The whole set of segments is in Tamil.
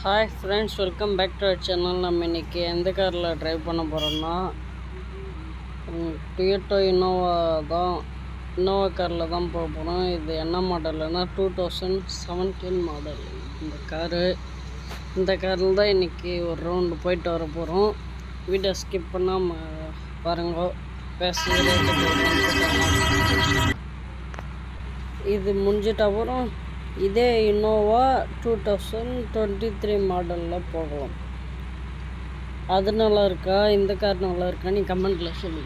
Hi friends welcome back to our channel நம்ம இன்றைக்கி எந்த காரில் ட்ரைவ் பண்ண போகிறோம்னா டொயோட்டோ இனோவா தான் இனோவா காரில் தான் போக போகிறோம் இது என்ன மாடல்னா டூ தௌசண்ட் செவன்டீன் மாடல் இந்த காரு இந்த காரில் தான் இன்றைக்கி ஒரு ரவுண்டு போயிட்டு வர போகிறோம் வீடியோ ஸ்கிப் பண்ணாமல் பாருங்க பேசுகிறேன் இது முடிஞ்சிட்ட அப்புறம் இதே Innova two thousand twenty three மாடலில் போகலாம் அது நல்லா இருக்கா இந்த கார் நல்லா இருக்கா நீ கமெண்ட்டில் சொல்லுங்க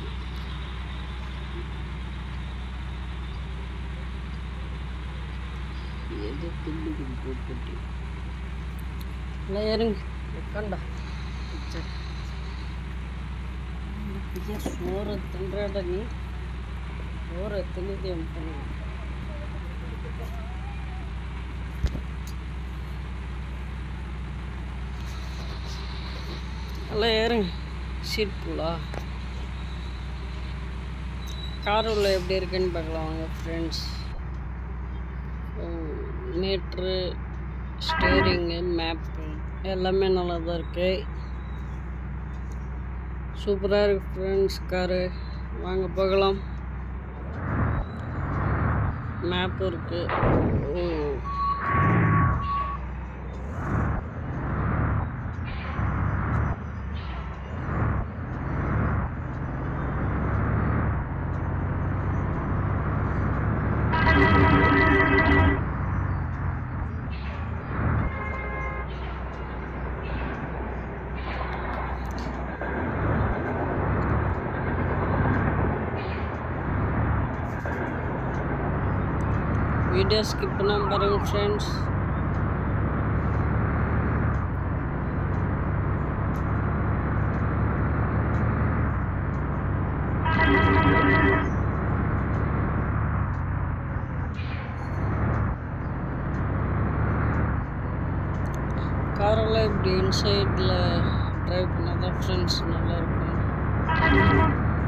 எது பில்லுக்கு போட்டு இல்லை ஏறுங்க உட்காண்டா சரி சோறு தின்றாட நீ சோறு தின்னு பண்ணுங்க நல்லா ஏறுங்க சீட் ஃபுல்லா கார் உள்ள எப்படி இருக்குன்னு பார்க்கலாம் வாங்க ஃப்ரெண்ட்ஸ் மீட்ரு ஸ்டேரிங்கு மேப்பு எல்லாமே நல்லா தான் இருக்கு சூப்பராக இருக்கு ஃப்ரெண்ட்ஸ் காரு வாங்க போகலாம் மேப் இருக்கு ஓ வீடியோ ஸ்கிப் பண்ணாம பாருங்க ஃப்ரெண்ட்ஸ் காரெல்லாம் இப்படி இன்சைடில் ட்ரைவ் பண்ணால் தான் ஃப்ரெண்ட்ஸ் நல்லாயிருக்கும்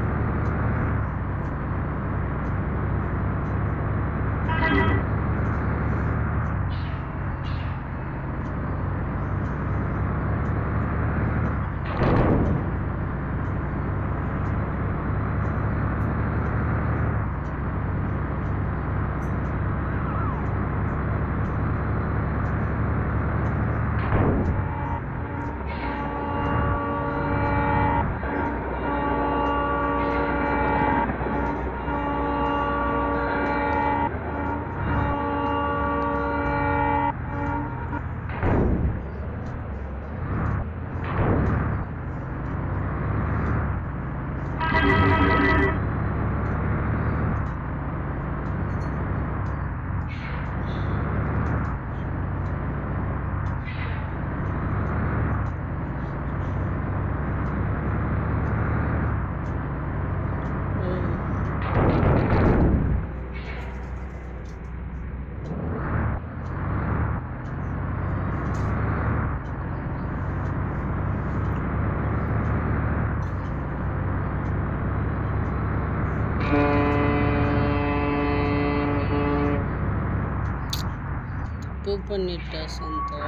தப்பு பண்ணிட்ட சந்தா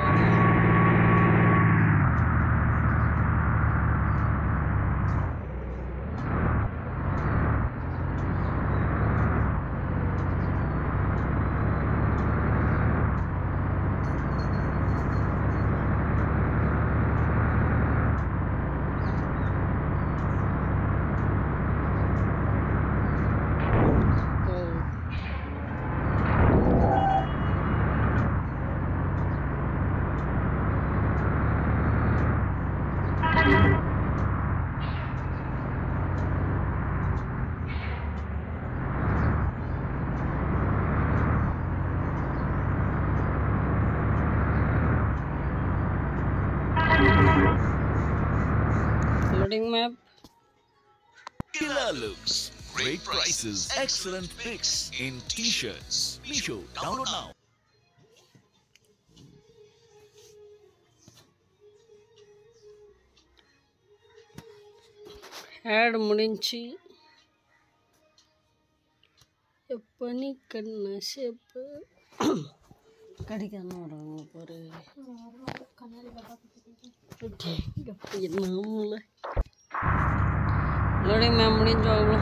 ஓ loading map Killer looks, great prices, excellent picks in t-shirts. Misho, download now. Ad முடிஞ்சு எப்போ நீ கண்ண சேப்பு கடிக்காம வராங்க பாரு நம்மள லோடிங் மேம் முடிஞ்சோங்களோ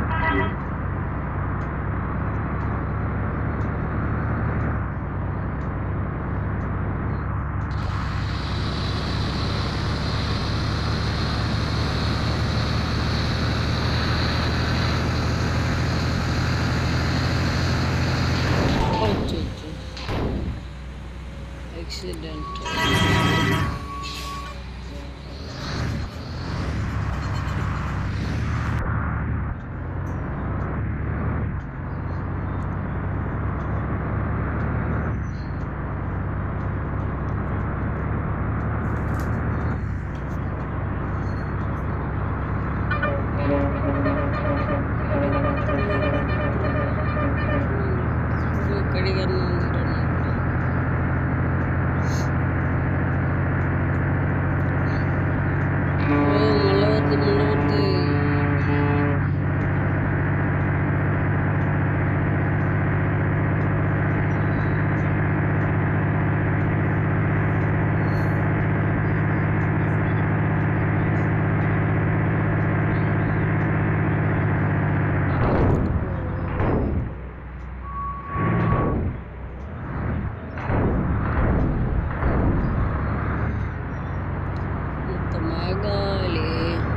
accident கடிகாரம் வந்துடுறேன் மழை வருது மழை வருது மொத்தமாக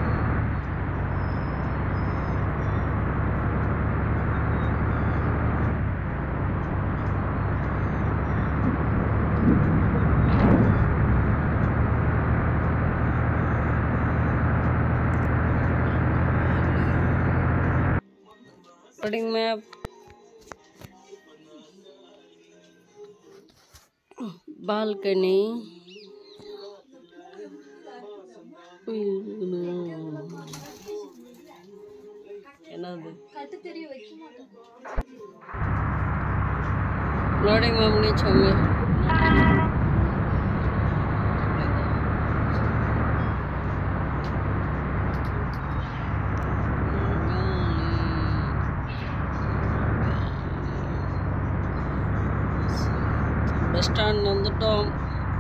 Loading map. Balcony. என்னது லோடிங் மேம் முடிச்சோங்க பஸ் ஸ்டாண்ட் வந்துட்டோம்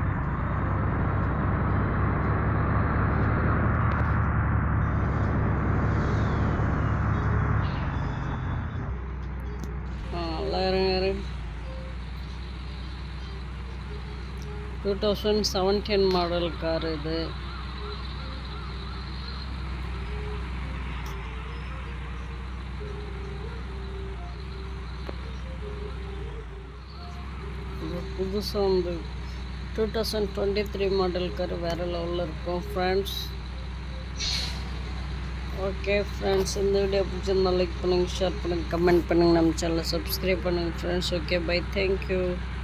ஆ, நல்லா இருங்க இருங்க two thousand seventeen model car இது இது புதுசாக வந்து two thousand twenty three model car வேறு லெவலில் இருக்கும் ஃப்ரெண்ட்ஸ் ஓகே ஃப்ரெண்ட்ஸ் இந்த வீடியோ பிடிச்சிருந்தா லைக் பண்ணுங்கள் ஷேர் பண்ணுங்கள் கமெண்ட் பண்ணுங்கள் நம்ம சேனலை சப்ஸ்கிரைப் பண்ணுங்கள் ஃப்ரெண்ட்ஸ் ஓகே பை தேங்க்யூ